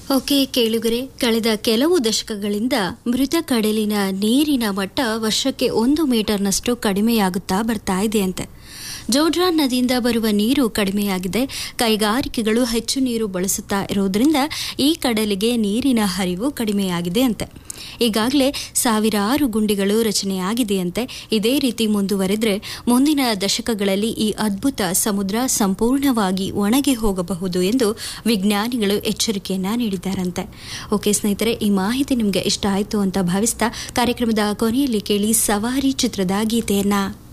okay ಕೇಳುಗರೆ ಕಳೆದ ಕೆಲವು ದಶಕಗಳಿಂದ ಮೃತ ಕಡಲಿನ ನೀರಿನ ಮಟ್ಟ ವರ್ಷಕ್ಕೆ ಒಂದು ಮೀಟರ್ನಷ್ಟು ಕಡಿಮೆಯಾಗುತ್ತಾ ಬರ್ತಾ ಇದೆಯಂತೆ ಜೋಡ್ರಾನ್ ನದಿಯಿಂದ ಬರುವ ನೀರು ಕಡಿಮೆಯಾಗಿದೆ ಕೈಗಾರಿಕೆಗಳು ಹೆಚ್ಚು ನೀರು ಬಳಸುತ್ತಾ ಇರುವುದರಿಂದ ಈ ಕಡಲಿಗೆ ನೀರಿನ ಹರಿವು ಕಡಿಮೆಯಾಗಿದೆ ಅಂತೆ ಈಗಾಗಲೇ ಸಾವಿರಾರು ಗುಂಡಿಗಳು ರಚನೆಯಾಗಿದೆಯಂತೆ ಇದೇ ರೀತಿ ಮುಂದುವರೆದ್ರೆ ಮುಂದಿನ ದಶಕಗಳಲ್ಲಿ ಈ ಅದ್ಭುತ ಸಮುದ್ರ ಸಂಪೂರ್ಣವಾಗಿ ಒಣಗಿ ಹೋಗಬಹುದು ಎಂದು ವಿಜ್ಞಾನಿಗಳು ಎಚ್ಚರಿಕೆಯನ್ನ ನೀಡಿದ್ದಾರಂತೆ ಓಕೆ ಸ್ನೇಹಿತರೆ ಈ ಮಾಹಿತಿ ನಿಮಗೆ ಇಷ್ಟ ಆಯಿತು ಅಂತ ಭಾವಿಸ್ತಾ ಕಾರ್ಯಕ್ರಮದ ಕೊನೆಯಲ್ಲಿ ಕೇಳಿ ಸವಾರಿ ಚಿತ್ರದ ಗೀತೆಯನ್ನ